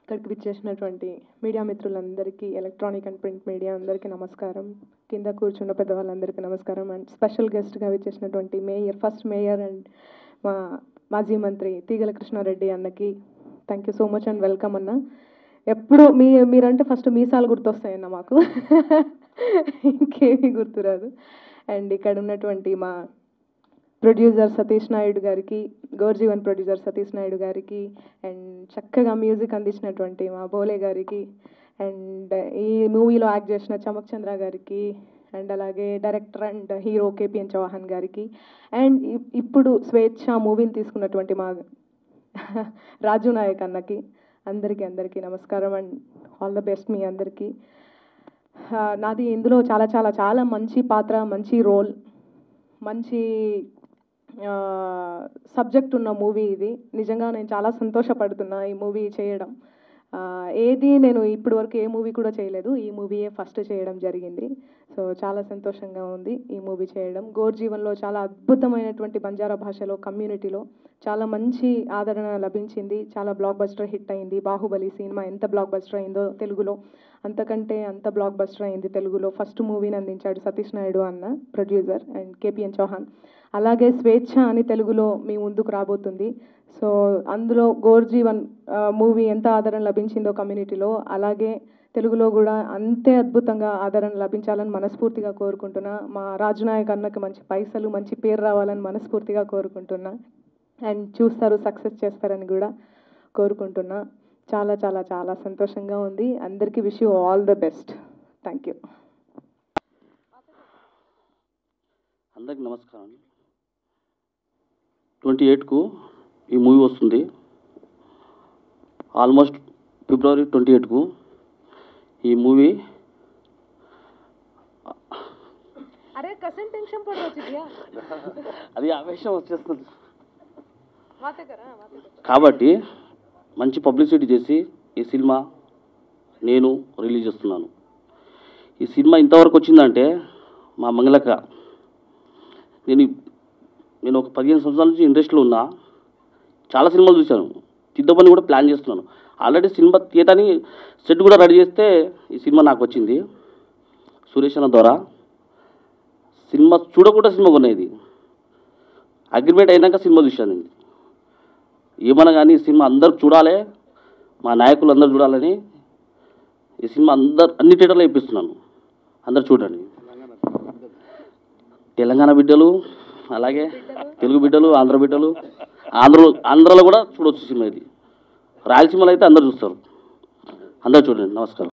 ఇక్కడికి విచ్చేసినటువంటి మీడియా మిత్రులందరికీ ఎలక్ట్రానిక్ అండ్ ప్రింట్ మీడియా అందరికీ నమస్కారం కింద కూర్చున్న పెద్దవాళ్ళందరికీ నమస్కారం అండ్ స్పెషల్ గెస్ట్గా విచ్చేసినటువంటి మేయర్ ఫస్ట్ మేయర్ అండ్ మా మాజీ మంత్రి తీగల కృష్ణారెడ్డి అన్నకి thank you so much and welcome అన్న ఎప్పుడు మీ మీరంటే ఫస్ట్ మీసాలు గుర్తొస్తాయన్న మాకు ఇంకేమీ గుర్తురాదు అండ్ ఇక్కడ ఉన్నటువంటి మా ప్రొడ్యూసర్ సతీష్ నాయుడు గారికి గోర్జీవన్ ప్రొడ్యూసర్ సతీష్ నాయుడు గారికి అండ్ చక్కగా మ్యూజిక్ అందించినటువంటి మా బోలే గారికి అండ్ ఈ మూవీలో యాక్ట్ చేసిన చమక్ చంద్ర గారికి అండ్ అలాగే director and hero KPN Chauhan గారికి అండ్ ఇప్- ఇప్పుడు స్వేచ్ఛ మూవీని తీసుకున్నటువంటి మా రాజు నాయక్ అన్నకి అందరికీ అందరికీ నమస్కారం అండ్ ఆల్ ద బెస్ట్ మీ అందరికీ ఆ, నాది ఇందులో చాలా చాలా చాలా మంచి పాత్ర మంచి రోల్ మంచి సబ్జెక్ట్ ఉన్న మూవీ ఇది నిజంగా నేను చాలా సంతోషపడుతున్నా ఈ మూవీ చేయడం ఆ, ఏది నేను ఇప్పటి వరకు ఏ మూవీ కూడా చేయలేదు ఈ మూవీయే ఫస్ట్ చేయడం జరిగింది సో చాలా సంతోషంగా ఉంది ఈ మూవీ చేయడం గోర్ జీవన్లో చాలా అద్భుతమైనటువంటి బంజారా భాషలో కమ్యూనిటీలో చాలా మంచి ఆదరణ లభించింది చాలా బ్లాక్ బస్టర్ హిట్ అయింది బాహుబలి సినిమా ఎంత బ్లాక్ బస్టర్ అయిందో తెలుగులో అంతకంటే అంత బ్లాక్ బస్టర్ అయింది తెలుగులో ఫస్ట్ మూవీని అందించాడు సతీష్ నాయుడు అన్న ప్రొడ్యూసర్ అండ్ కేపిఎన్ చౌహాన్ అలాగే స్వేచ్ఛ అని తెలుగులో మీ ముందుకు రాబోతుంది సో అందులో గోర్జీవన్ మూవీ ఎంత ఆదరణ లభించిందో కమ్యూనిటీలో అలాగే తెలుగులో కూడా అంతే అద్భుతంగా ఆదరణ లభించాలని మనస్ఫూర్తిగా కోరుకుంటున్నా మా రాజునాయక్ అన్నకి మంచి పైసలు మంచి పేరు రావాలని మనస్ఫూర్తిగా కోరుకుంటున్నా అండ్ చూస్తారు సక్సెస్ చేస్తారని కూడా కోరుకుంటున్నా చాలా చాలా చాలా సంతోషంగా ఉంది అందరికీ wish you all the best thank you అందరికి నమస్కారం ట్వంటీ ఎయిట్కు ఈ మూవీ వస్తుంది ఆల్మోస్ట్ ఫిబ్రవరి ట్వంటీ ఎయిట్కు ఈ మూవీ అరే కసన్ టెన్షన్ పడవచ్చు అది ఆవేశం వచ్చేస్తుంది కాబట్టి మంచి పబ్లిసిటీ చేసి ఈ సినిమా నేను రిలీజ్ చేస్తున్నాను ఈ సినిమా ఇంతవరకు వచ్చిందంటే మా మంగళక్క నేను నేను ఒక పదిహేను సంవత్సరాల నుంచి ఇండస్ట్రీలో ఉన్నా చాలా సినిమాలు చూశాను తిద్దపని కూడా ప్లాన్ చేస్తున్నాను ఆల్రెడీ సినిమా థియేటర్ని సెట్ కూడా రెడీ చేస్తే ఈ సినిమా నాకు వచ్చింది సురేష్ అన్న ద్వారా సినిమా చూడకుండా సినిమా కొనేది అగ్రిమెంట్ అయినాక సినిమా చూశాను నేను ఏమన్నా కానీ ఈ సినిమా అందరు చూడాలి మా నాయకులు అందరు చూడాలని ఈ సినిమా అందరు అన్ని థియేటర్లో ఇప్పిస్తున్నాను అందరు చూడండి తెలంగాణ బిడ్డలు అలాగే తెలుగు బిడ్డలు ఆంధ్ర బిడ్డలు ఆంధ్రలో ఆంధ్రలో కూడా చూడవచ్చు సినిమా ఇది రాయలసీమలో అయితే అందరు చూస్తారు అందరు చూడండి నమస్కారం